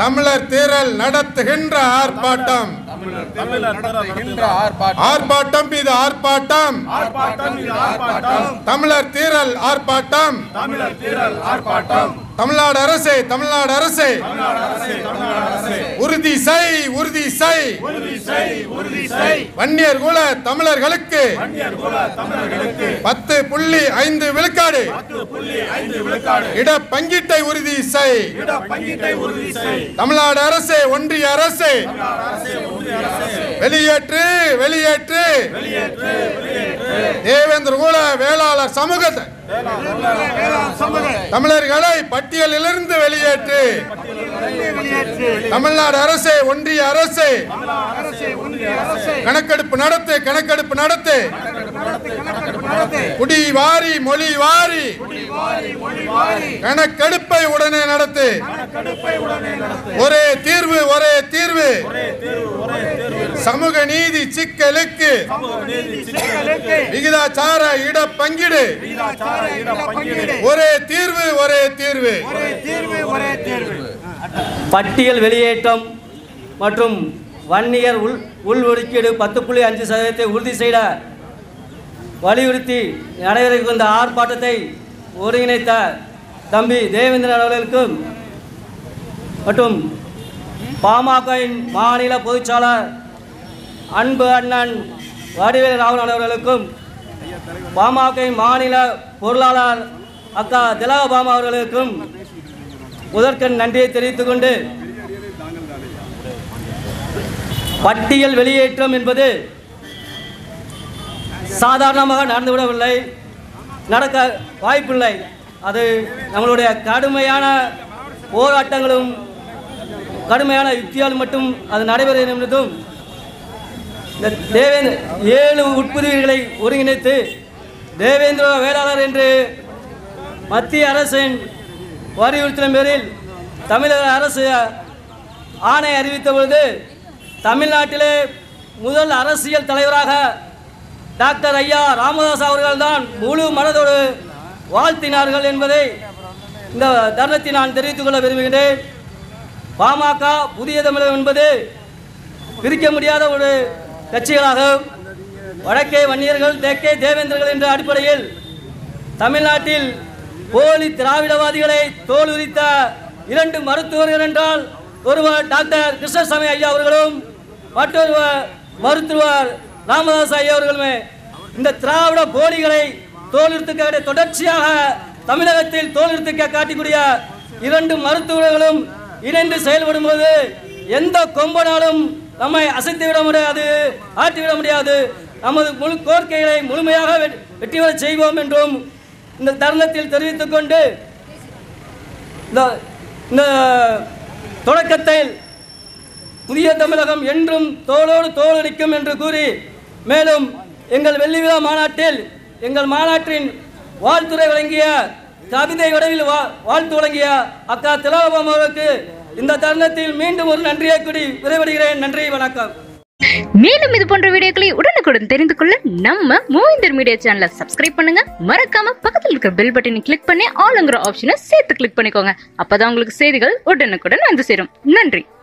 தமிழர் தீரல் நடத்துகின்ற ஆர்ப்பாட்டம் தமிழர் நடத்துகின்ற ஆர்ப்பாட்டம் ஆர்ப்பாட்டம் இது ஆர்ப்பாட்டம் ஆர்ப்பாட்டம் இது ஆர்ப்பாட்டம் தமிழர் தீரல் ஆர்ப்பாட்டம் தமிழர் தீரல் ஆர்ப்பாட்டம் தமிழ்நாடு அரசே தமிழ்நாடு அரசே உறுதி செய் உறுதி செய் உறுதி செய் உறுதி செய் வன்னியர் குல தமிழர்களுக்கு வன்னியர் குல தமிழர்களுக்கு பத்து புள்ளி ஐந்து விழுக்காடு பத்து புள்ளி ஐந்து விழுக்காடு இட பங்கீட்டை உறுதி செய் இட பங்கீட்டை உறுதி செய் தமிழ்நாடு அரசே ஒன்றிய அரசே வெளியேற்று வெளியேற்று வெளியேற்று வெளியேற்று தேவேந்திர குல வேளாளர் சமூகத்தை வேளாண் சமூக தமிழர்களை பட்டியலிலிருந்து வெளியேற்று வெளியேற்று தமிழ்நாடு அரசே ஒன்றிய அரசே அரசே ஒன்றிய அரசே கணக்கெடுப்பு நடத்து கணக்கெடுப்பு நடத்து நடத்து குடி வாரி மொழி வாரி மொழி வாரி கணக்கெடுப்பை உடனே நடத்து கடுப்பை உடனே நடத்து ஒரே தீர்வு ஒரே தீர்வு ஒரே தேர்வு ஒரே தேர்வு சமூக நீதி சிக்கலுக்கு சமூக நீதி சிக்கலுக்கு விகிதாச்சார இட பங்கீடு விகிதாச்சார இட பங்கீடு ஒரே தீர்வு ஒரே தீர்வு ஒரே தீர்வு ஒரே தேர்வு பட்டியல் வெளியேற்றம் மற்றும் வன்னியர் உள் உள்ஒதுக்கீடு பத்து புள்ளி அஞ்சு சதவீதத்தை உறுதி செய்த வலியுறுத்தி நடைபெறுகிற இந்த ஆர்ப்பாட்டத்தை ஒருங்கிணைத்த தம்பி தேவேந்திரன் அவர்களுக்கும் மற்றும் பாமகவின் மாநில பொதுச்சாளர் அன்பு அண்ணன் வடிவேல் ராவணன் அவர்களுக்கும் பாமகவின் மாநில பொருளாளர் அக்கா திலகபாமா அவர்களுக்கும் முதற்கண் நன்றியை தெரிவித்துக் கொண்டு பட்டியல் வெளியேற்றம் என்பது சாதாரணமாக நடந்துவிடவில்லை நடக்க வாய்ப்பில்லை அது நம்மளுடைய கடுமையான போராட்டங்களும் கடுமையான யுக்தியால் மட்டும் அது நடைபெறும் என்பதும் இந்த தேவேந்திர ஏழு உட்பிரிவுகளை ஒருங்கிணைத்து தேவேந்திர வேளாளர் என்று மத்திய அரசின் வலியுறுத்தின பேரில் தமிழக அரசு ஆணை அறிவித்த பொழுது தமிழ்நாட்டிலே முதல் அரசியல் தலைவராக டாக்டர் ஐயா ராமதாஸ் அவர்கள்தான் முழு மனதோடு வாழ்த்தினார்கள் என்பதை இந்த தருணத்தில் நான் தெரிவித்துக் கொள்ள விரும்புகிறேன் பாமக புதிய தமிழகம் என்பது பிரிக்க முடியாத ஒரு கட்சிகளாகும் வடக்கே வன்னியர்கள் தெற்கே தேவேந்திரர்கள் என்ற அடிப்படையில் தமிழ்நாட்டில் போலி திராவிடவாதிகளை தோல் உரித்த இரண்டு மருத்துவர்கள் என்றால் ஒருவர் டாக்டர் கிருஷ்ணசாமி ஐயா அவர்களும் மற்றொருவர் மருத்துவர் ராமதாஸ் ஐயா அவர்களுமே இந்த திராவிட போலிகளை தோலுறுத்துக்க தொடர்ச்சியாக தமிழகத்தில் தோலுறுத்துக்க காட்டக்கூடிய இரண்டு மருத்துவர்களும் இணைந்து செயல்படும் போது எந்த கொம்பனாலும் நம்மை அசைத்து விட முடியாது ஆட்டிவிட முடியாது நமது முழு கோரிக்கைகளை முழுமையாக வெ- வெற்றி பெறச் செய்வோம் என்றும் இந்த தருணத்தில் தெரிவித்துக் கொண்டு இந்த இந்த தொடக்கத்தில் புதிய தமிழகம் என்றும் தோளோடு தோள் நிற்கும் என்று கூறி மேலும் எங்கள் வெள்ளி விழா மாநாட்டில் எங்கள் மாநாட்டின் வாழ்த்துறை வழங்கிய கவிதை வடிவில் வா- வாழ்த்து வழங்கிய அக்கா திலகபாம் அவர்களுக்கு இந்த தருணத்தில் மீண்டும் ஒரு நன்றியை கூறி விரைவடைகிறேன் நன்றி வணக்கம் மேலும் இது போன்ற வீடியோக்களை உடனுக்குடன் தெரிந்து கொள்ள நம்ம மூவிந்தர் மீடியா சேனலை சப்ஸ்கிரைப் பண்ணுங்க மறக்காம பக்கத்தில் இருக்கிற பெல் பட்டனை கிளிக் பண்ணி ஆளுங்கிற ஆப்ஷனை சேர்த்து கிளிக் பண்ணிக்கோங்க அப்பதான் உங்களுக்கு செய்திகள் உடனுக்குடன் வந்து சேரும் நன்றி